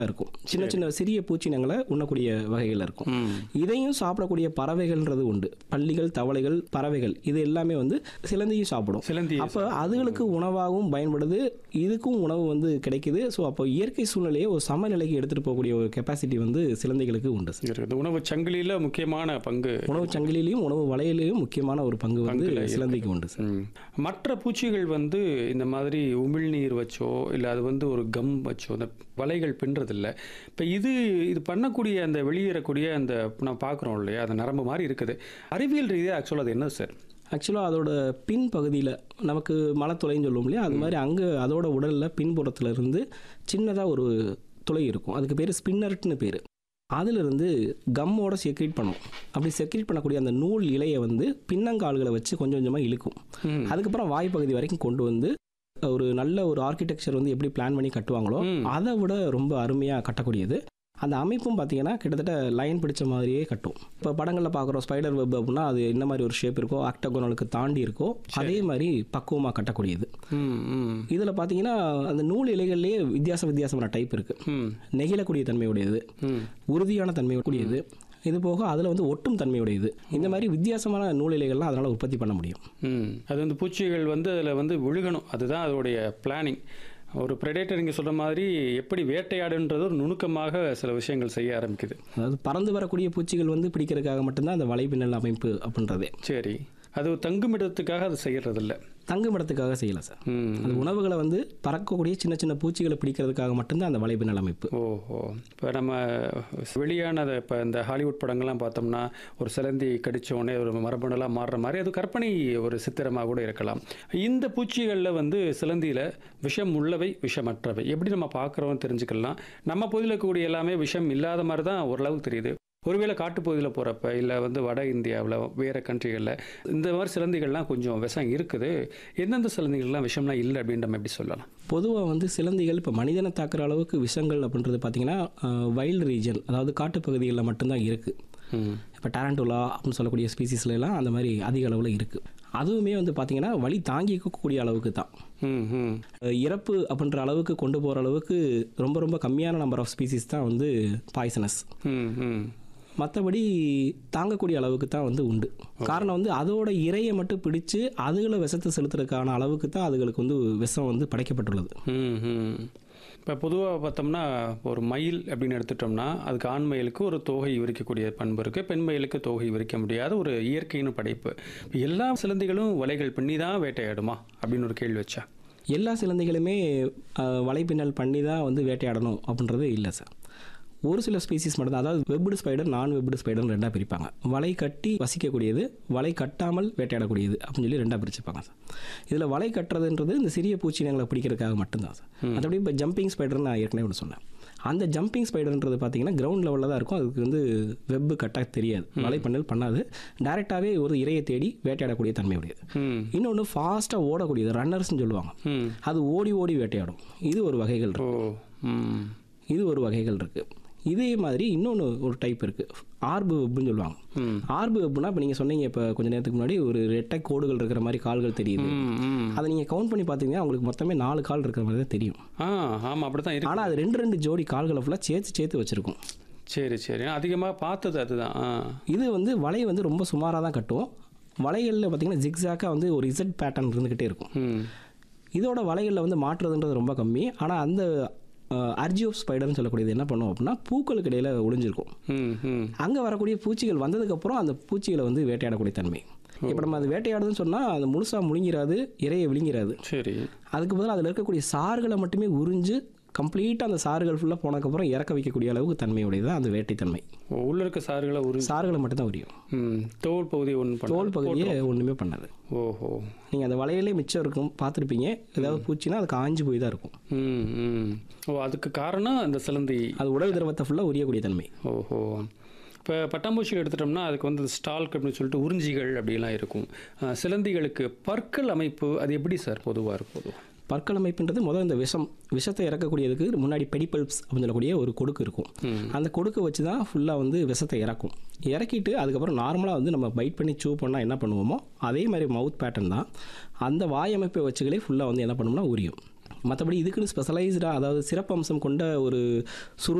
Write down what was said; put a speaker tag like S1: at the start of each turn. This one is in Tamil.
S1: இருக்கும் சின்ன சின்ன சிறிய பூச்சினங்களை உண்ணக்கூடிய வகைகள் இருக்கும்
S2: ம்
S1: இதையும் சாப்பிடக்கூடிய பறவைகள்ன்றது உண்டு பள்ளிகள் தவளைகள் பறவைகள் இது எல்லாமே வந்து சிலந்தியும் சாப்பிடும்
S2: சிலந்தி
S1: அப்போ அதுகளுக்கு உணவாகவும் பயன்படுது இதுக்கும் உணவு வந்து கிடைக்குது ஸோ அப்போ இயற்கை சூழ்நிலையை ஒரு சமநிலைக்கு எடுத்துகிட்டு போகக்கூடிய ஒரு கெப்பாசிட்டி வந்து சிலந்திகளுக்கு உண்டு சார்.
S2: இருக்குது உணவு சங்கிலியில் முக்கியமான பங்கு
S1: உணவு சங்கிலிலையும் உணவு வளையலையும் முக்கியமான ஒரு பங்கு வந்து
S2: பங்குல இருக்கு.
S1: சிலந்திக்கு உண்டு சார்
S2: ம். மற்ற பூச்சிகள் வந்து இந்த மாதிரி உமிழ்நீர் வச்சோ இல்லை அது வந்து ஒரு கம் வச்சோ அந்த வலைகள் பின்றதில்ல இப்போ இது இது பண்ணக்கூடிய அந்த வெளியேறக்கூடிய அந்த நான் பார்க்குறோம் இல்லையா அந்த நரம்பு மாதிரி இருக்குது அறிவியல் ரீதியாக ஆக்சுவலாக அது என்ன சார்
S1: ஆக்சுவலாக அதோட பின் பகுதியில் நமக்கு மலத்துளைன்னு சொல்லுவோம் இல்லையா அது மாதிரி அங்கே அதோட உடலில் பின்புறத்துல இருந்து சின்னதாக ஒரு துளை இருக்கும் அதுக்கு பேர் ஸ்பின்னர்ட்னு பேர் அதிலிருந்து கம்மோட செக்ரீட் பண்ணும் அப்படி செக்ரீட் பண்ணக்கூடிய அந்த நூல் இலையை வந்து பின்னங்கால்களை வச்சு கொஞ்சம் கொஞ்சமாக இழுக்கும்
S2: ம்.
S1: அதுக்கப்புறம் வாய் பகுதி வரைக்கும் கொண்டு வந்து ஒரு நல்ல ஒரு ஆர்கிடெக்சர் வந்து எப்படி பிளான் பண்ணி கட்டுவாங்களோ
S2: ம்.
S1: அதை விட ரொம்ப அருமையாக கட்டக்கூடியது அந்த அமைப்பும் பார்த்தீங்கன்னா கிட்டத்தட்ட லைன் பிடிச்ச மாதிரியே கட்டும் இப்போ படங்களில் பார்க்குறோம் ஸ்பைடர் வெப் அப்படின்னா அது என்ன மாதிரி ஒரு ஷேப் இருக்கோ ஆக்டகோனலுக்கு தாண்டி இருக்கோ அதே மாதிரி பக்குவமாக கட்டக்கூடியது
S2: ம் ம்
S1: இதில் பார்த்தீங்கன்னா அந்த நூல் இலைகள்லேயே வித்தியாச வித்தியாசமான டைப் இருக்குது
S2: ம்
S1: நெகிழக்கூடிய தன்மையுடையது
S2: ம்
S1: உறுதியான தன்மையுடையது இது போக அதில் வந்து ஒட்டும் தன்மையுடையது இந்த மாதிரி வித்தியாசமான நூல் இலைகள்லாம் அதனால் உற்பத்தி பண்ண முடியும்
S2: ம் அது வந்து பூச்சிகள் வந்து அதில் வந்து விழுகணும் அதுதான் அதோடைய பிளானிங் ஒரு ப்ரெடேட்டர் நீங்கள் சொல்கிற மாதிரி எப்படி வேட்டையாடுன்றது ஒரு நுணுக்கமாக சில விஷயங்கள் செய்ய ஆரம்பிக்குது
S1: அதாவது பறந்து வரக்கூடிய பூச்சிகள் வந்து பிடிக்கிறதுக்காக மட்டும்தான் அந்த வலைப்பின்னல் அமைப்பு அப்படின்றதே
S2: சரி அது தங்குமிடத்துக்காக அது செய்யறதில்ல
S1: தங்குமிடத்துக்காக செய்யலை சார்
S2: ம்
S1: அந்த உணவுகளை வந்து பறக்கக்கூடிய சின்ன சின்ன பூச்சிகளை பிடிக்கிறதுக்காக மட்டும்தான் அந்த வலைப்பின்னல் அமைப்பு
S2: ஓஹோ இப்போ நம்ம வெளியானதை இப்போ இந்த ஹாலிவுட் படங்கள்லாம் பார்த்தோம்னா ஒரு சிலந்தி கடிச்சோடனே ஒரு மரபணுலாம் மாறுற மாதிரி அது கற்பனை ஒரு சித்திரமாக கூட இருக்கலாம் இந்த பூச்சிகளில் வந்து சிலந்தியில் விஷம் உள்ளவை விஷமற்றவை எப்படி நம்ம பார்க்குறோம் தெரிஞ்சுக்கலாம் நம்ம பகுதியில் இருக்கக்கூடிய எல்லாமே விஷம் இல்லாத மாதிரி தான் ஓரளவுக்கு தெரியுது ஒருவேளை காட்டுப்பகுதியில் போகிறப்ப இல்லை வந்து வட இந்தியாவில் வேறு கண்ட்ரிகளில் இந்த மாதிரி சிலந்திகள்லாம் கொஞ்சம் விஷம் இருக்குது எந்தெந்த சிலந்திகள்லாம் விஷம்லாம் இல்லை அப்படின்ற நம்ம எப்படி சொல்லலாம்
S1: பொதுவாக வந்து சிலந்திகள் இப்போ மனிதனை தாக்குற அளவுக்கு விஷங்கள் அப்படின்றது பார்த்தீங்கன்னா வைல்டு ரீஜன் அதாவது காட்டுப்பகுதிகளில் மட்டும்தான் இருக்குது
S2: ம்
S1: இப்போ டேரண்டோலா அப்படின்னு சொல்லக்கூடிய ஸ்பீசிஸ்ல எல்லாம் அந்த மாதிரி அதிக அளவில் இருக்குது அதுவுமே வந்து பார்த்தீங்கன்னா வலி தாங்கிக்கக்கூடிய அளவுக்கு தான்
S2: ம் ம்
S1: அஹ் இறப்பு அப்படின்ற அளவுக்கு கொண்டு போகிற அளவுக்கு ரொம்ப ரொம்ப கம்மியான நம்பர் ஆஃப் ஸ்பீசிஸ் தான் வந்து பாய்சனஸ்
S2: ம் ம்
S1: மற்றபடி தாங்கக்கூடிய அளவுக்கு தான் வந்து உண்டு காரணம் வந்து அதோட இரையை மட்டும் பிடிச்சு அதுகளை விஷத்தை செலுத்துறதுக்கான அளவுக்கு தான் அதுகளுக்கு வந்து விஷம் வந்து படைக்கப்பட்டுள்ளது
S2: இப்போ பொதுவாக பார்த்தோம்னா ஒரு மயில் அப்படின்னு எடுத்துட்டோம்னா அதுக்கு ஆண் மயிலுக்கு ஒரு தோகை விரிக்கக்கூடிய பண்பு இருக்குது பெண் மயிலுக்கு தோகை விரிக்க முடியாத ஒரு இயற்கையின் படைப்பு இப்ப எல்லா சிலந்திகளும் வலைகள் பண்ணி தான் வேட்டையாடுமா அப்படின்னு ஒரு கேள்வி வச்சா
S1: எல்லா சிலந்திகளுமே அஹ், வலைப்பின்னல் பண்ணி தான் வந்து வேட்டையாடணும் அப்படின்றது இல்லை சார் ஒரு சில ஸ்பீசிஸ் மட்டும் தான் அதாவது வெப்டு ஸ்பைடர் நான் வெப்டு ஸ்பைடர்னு ரெண்டாக பிரிப்பாங்க வலை கட்டி வசிக்கக்கூடியது வலை கட்டாமல் வேட்டையாடக்கூடியது அப்படின்னு சொல்லி ரெண்டாக பிரிச்சுப்பாங்க சார் இதில் வலை கட்டுறதுன்றது இந்த சிறிய பூச்சினங்களை பிடிக்கிறதுக்காக மட்டும்தான் சார் மற்றபடி இப்போ ஜம்பிங் ஸ்பைடர் நான் ஏற்கனவே ஒன்று சொன்னேன் அந்த ஜம்பிங் ஸ்பைடர்ன்றது பார்த்தீங்கன்னா கிரவுண்ட் லெவலில் தான் இருக்கும் அதுக்கு வந்து வெப்பு கட்ட தெரியாது வலை பண்ணல் பண்ணாது டைரெக்டாகவே ஒரு இரையை தேடி வேட்டையாடக்கூடிய தன்மை உடையது
S2: ம்
S1: இன்னொன்று ஃபாஸ்ட்டாக ஓடக்கூடியது ரன்னர்ஸ்னு சொல்லுவாங்க
S2: ம்
S1: அது ஓடி ஓடி வேட்டையாடும் இது ஒரு வகைகள்
S2: ஓ
S1: இருக்கு
S2: ம்
S1: இது ஒரு வகைகள் இருக்கு இதே மாதிரி இன்னொன்று ஒரு டைப் இருக்கு ஆர்பு வெப்னு சொல்லுவாங்க
S2: ம்
S1: ஆர்பு வெப்னா இப்போ நீங்கள் சொன்னீங்க இப்போ கொஞ்ச நேரத்துக்கு முன்னாடி ஒரு ரெட்டை கோடுகள் இருக்கிற மாதிரி கால்கள் தெரியுது
S2: ம் ம்
S1: அதை நீங்கள் கவுண்ட் பண்ணி பார்த்தீங்கன்னா உங்களுக்கு மொத்தமே நாலு கால் இருக்கிற மாதிரி தான் தெரியும்
S2: ஆ ஆமாம் அப்படி தான் இருக்கு
S1: ஆனால் அது ரெண்டு ரெண்டு ஜோடி கால்களை ஃபுல்லாக சேர்த்து சேர்த்து வச்சிருக்கும்
S2: சரி சரி அதிகமாக பார்த்தது அதுதான் ஆ
S1: இது வந்து வலை வந்து ரொம்ப சுமாராக தான் கட்டும் வலைகளில் பார்த்தீங்கன்னா ஜிக்ஸாக்காக வந்து ஒரு இசட் பேட்டர்ன் இருந்துக்கிட்டே இருக்கும்
S2: ம்
S1: இதோட வலைகளில் வந்து மாற்றுறதுன்றது ரொம்ப கம்மி ஆனால் அந்த அர்ஜியோப் ஸ்பைடர்னு சொல்லக்கூடியது என்ன பண்ணும் அப்படின்னா பூக்களுக்கு இடையில ஒளிஞ்சிருக்கும்
S2: ம் ம்
S1: அங்கே வரக்கூடிய பூச்சிகள் வந்ததுக்கப்புறம் அந்த பூச்சிகளை வந்து வேட்டையாடக்கூடிய தன்மை இப்போ நம்ம அது வேட்டையாடுதுன்னு சொன்னால் அது முழுசாக முழுங்கிறாது இறையை விழுங்கிறாது
S2: சரி
S1: அதுக்கு பதிலாக அதில் இருக்கக்கூடிய சாறுகளை மட்டுமே உறிஞ்சு கம்ப்ளீட்டாக அந்த சாறுகள் ஃபுல்லாக போனதுக்கப்புறம் இறக்க வைக்கக்கூடிய அளவுக்கு தன்மையுடையது தான் அந்த வேட்டைத்தன்மை
S2: உள்ள இருக்க சாறுகளை உரு
S1: சாறுகளை மட்டும்தான் உரியும்
S2: ம் தோல் பகுதி ஒன்று பண்ண
S1: தோல் பகுதியே ஒன்றுமே பண்ணாது
S2: ஓஹோ
S1: நீங்கள் அந்த வலையிலே மிச்சம் இருக்கும் பார்த்துருப்பீங்க ஏதாவது பூச்சினா அது காஞ்சு போய் தான் இருக்கும்
S2: ம் ம் ஓ அதுக்கு காரணம் அந்த சிலந்தி
S1: அது உடல் திரவத்தை ஃபுல்லாக உரியக்கூடிய தன்மை
S2: ஓஹோ இப்போ பட்டாம்பூச்சிகள் எடுத்துட்டோம்னா அதுக்கு வந்து ஸ்டால்க் அப்படின்னு சொல்லிட்டு உறிஞ்சிகள் அப்படிலாம் இருக்கும் அஹ், சிலந்திகளுக்கு பற்கள் அமைப்பு அது எப்படி சார் பொதுவாக இருக்கும்
S1: பற்கள் அமைப்புன்றது முதல்ல இந்த விஷம் விஷத்தை இறக்கக்கூடியதுக்கு முன்னாடி பெடிபல்ப்ஸ் அப்படின்னு சொல்லக்கூடிய ஒரு கொடுக்கு இருக்கும்
S2: ம்.
S1: அந்த கொடுக்கு வச்சு தான் ஃபுல்லாக வந்து விஷத்தை இறக்கும் இறக்கிட்டு அதுக்கப்புறம் நார்மலாக வந்து நம்ம பைட் பண்ணி சூ பண்ணால் என்ன பண்ணுவோமோ அதே மாதிரி மவுத் பேட்டர்ன் தான் அந்த வாய் அமைப்பை வச்சுகளே ஃபுல்லாக வந்து என்ன பண்ணும்னா உரியும் மற்றபடி இதுக்குன்னு ஸ்பெஷலைஸ்டாக அதாவது சிறப்பம்சம் கொண்ட ஒரு சுருள்